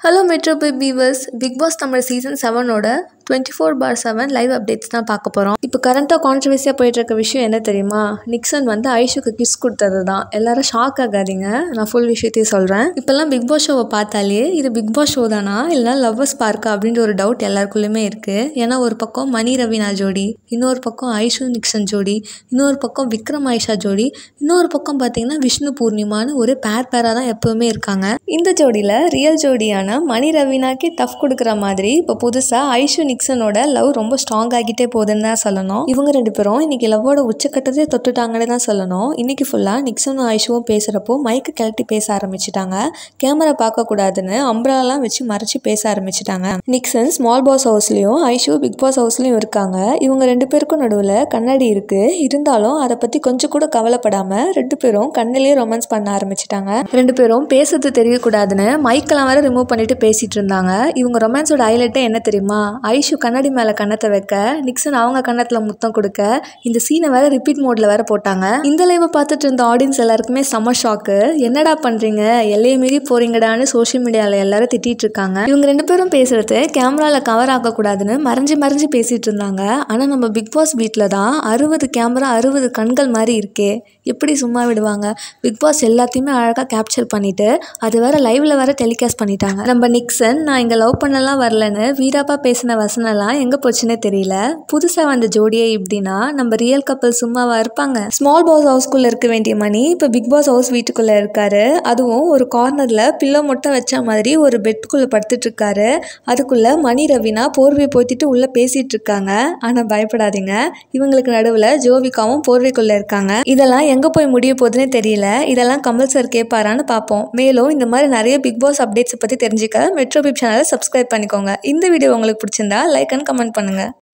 hello Metro Bigg beavers Bigg Boss Tamil season செவனோட twenty four பார் seven live updates தான் பார்க்க போகிறோம் இப்போ கரண்ட்டாக கான்ட்ரவர்சியாக போயிட்டு இருக்க விஷயம் என்ன தெரியுமா நிக்சன் வந்து ஐஷுக்கு கிஸ் கொடுத்தது தான் எல்லாரும் ஷாக் ஆகாதீங்க நான் ஃபுல் விஷயத்தையும் சொல்கிறேன் இப்போல்லாம் பிக் பாஸ் ஷோவை பார்த்தாலே இது பிக் பாஸ் ஷோ தானா இல்லைனா லவ்வர்ஸ் பார்க்கா அப்படின்ற ஒரு டவுட் எல்லாருக்குள்ளேயுமே இருக்குது ஏன்னா ஒரு பக்கம் மணி ரவீனா ஜோடி இன்னொரு பக்கம் ஐஷு நிக்சன் ஜோடி இன்னொரு பக்கம் விக்ரம் ஐஷா ஜோடி இன்னொரு பக்கம் பார்த்தீங்கன்னா விஷ்ணு பூர்ணிமான்னு ஒரு பேர் பேராக தான் எப்போவுமே இருக்காங்க இந்த ஜோடியில் ரியல் ஜோடியான மணி ரவீனாக்கே டஃப் கொடுக்குற மாதிரி இப்போ புதுசாக ஐஷு நிக்சனோட லவ் ரொம்ப ஸ்ட்ராங் ஆகிட்டே போகுதுன்னு தான் சொல்லணும் இவங்க ரெண்டு பேரும் இன்னைக்கு லவ்வோட உச்சக்கட்டத்தை தொட்டுட்டாங்கன்னு தான் சொல்லணும் இன்னைக்கு ஃபுல்லாக நிக்சனும் ஐஷுவும் பேசுகிறப்போ மைக்கு கிளட்டி பேச ஆரம்பிச்சிட்டாங்க கேமரா பார்க்கக்கூடாதுன்னு அம்ப்ராலாம் வச்சு மறைச்சு பேச ஆரம்பிச்சிட்டாங்க நிக்சன் ஸ்மால் பாஸ் ஹவுஸ்லேயும் ஐஷு பிக் பாஸ் ஹவுஸ்லேயும் இருக்காங்க இவங்க ரெண்டு பேருக்கும் நடுவில் கண்ணாடி இருக்குது இருந்தாலும் அதை பற்றி கொஞ்சம் கூட கவலைப்படாமல் ரெண்டு பேரும் கண்ணிலேயே ரொமான்ஸ் பண்ண ஆரம்பிச்சிட்டாங்க ரெண்டு பேரும் பேசுறது தெரியக்கூடாதுன்னு மைக்கெல்லாம் வேற ரிமூவ் பண்ணிட்டு பேசிட்டு இருந்தாங்க இவங்க ரொமான்ஸோட ஹைலைட்டே என்ன தெரியுமா ஐஷு கண்ணாடி மேலே கண்ணத்தை வைக்க நிக்சன் அவங்க கண்ணத்தில் முத்தம் கொடுக்க இந்த சீனை வேற ரிப்பீட் மோட்ல வேற போட்டாங்க இந்த லைவை பார்த்துட்டு இருந்த ஆடியன்ஸ் எல்லாருக்குமே செம ஷாக்கு என்னடா பண்றீங்க எல்லையை மீறி போறீங்கடான்னு சோஷியல் மீடியாவில் எல்லாரும் திட்டிட்டு இருக்காங்க இவங்க ரெண்டு பேரும் பேசுறது கேமரால கவர் ஆகக்கூடாதுன்னு மறைஞ்சு மறைஞ்சு பேசிட்டு இருந்தாங்க ஆனால் நம்ம பிக் பாஸ் வீட்டில் தான் அறுபது கேமரா அறுபது கண்கள் மாதிரி இருக்கே எப்படி சும்மா விடுவாங்க பிக் பாஸ் எல்லாத்தையுமே அழகாக கேப்சர் பண்ணிட்டு அது வேற லைவ்ல வேற டெலிகாஸ்ட் பண்ணிட்டாங்க நம்ம நிக்சன் நான் இங்கே லவ் பண்ணலாம் வரலன்னு வீராப்பா பேசின வசனம்லாம் எங்கே போச்சுன்னே தெரியல புதுசாக வந்த ஜோடியே இப்படின்னா நம்ம ரியல் கப்பல் சும்மாவா இருப்பாங்க ஸ்மால் பாஸ் ஹவுஸ்குள்ளே இருக்க வேண்டிய மணி இப்போ பிக் பாஸ் ஹவுஸ் வீட்டுக்குள்ளே இருக்காரு அதுவும் ஒரு கார்னரில் பில்லோ மட்டும் வச்ச மாதிரி ஒரு பெட்டுக்குள்ளே படுத்துட்டு இருக்காரு அதுக்குள்ளே மணி ரவினா போர்வை போத்திட்டு உள்ளே பேசிட்டு இருக்காங்க ஆனால் பயப்படாதீங்க இவங்களுக்கு நடுவில் ஜோவிகாவும் போர்வைக்குள்ளே இருக்காங்க இதெல்லாம் எங்கே போய் முடிய போகுதுன்னே தெரியல இதெல்லாம் கமல் சார் கேட்பாரான்னு பார்ப்போம் மேலும் இந்த மாதிரி நிறைய பிக் பாஸ் அப்டேட்ஸை பற்றி தெரிஞ்சுக்க மெட்ரோ பிப் சேனலை சப்ஸ்கிரைப் பண்ணிக்கோங்க இந்த வீடியோ உங்களுக்கு பிடிச்சிருந்தா லைக் அண்ட் கமெண்ட் பண்ணுங்கள்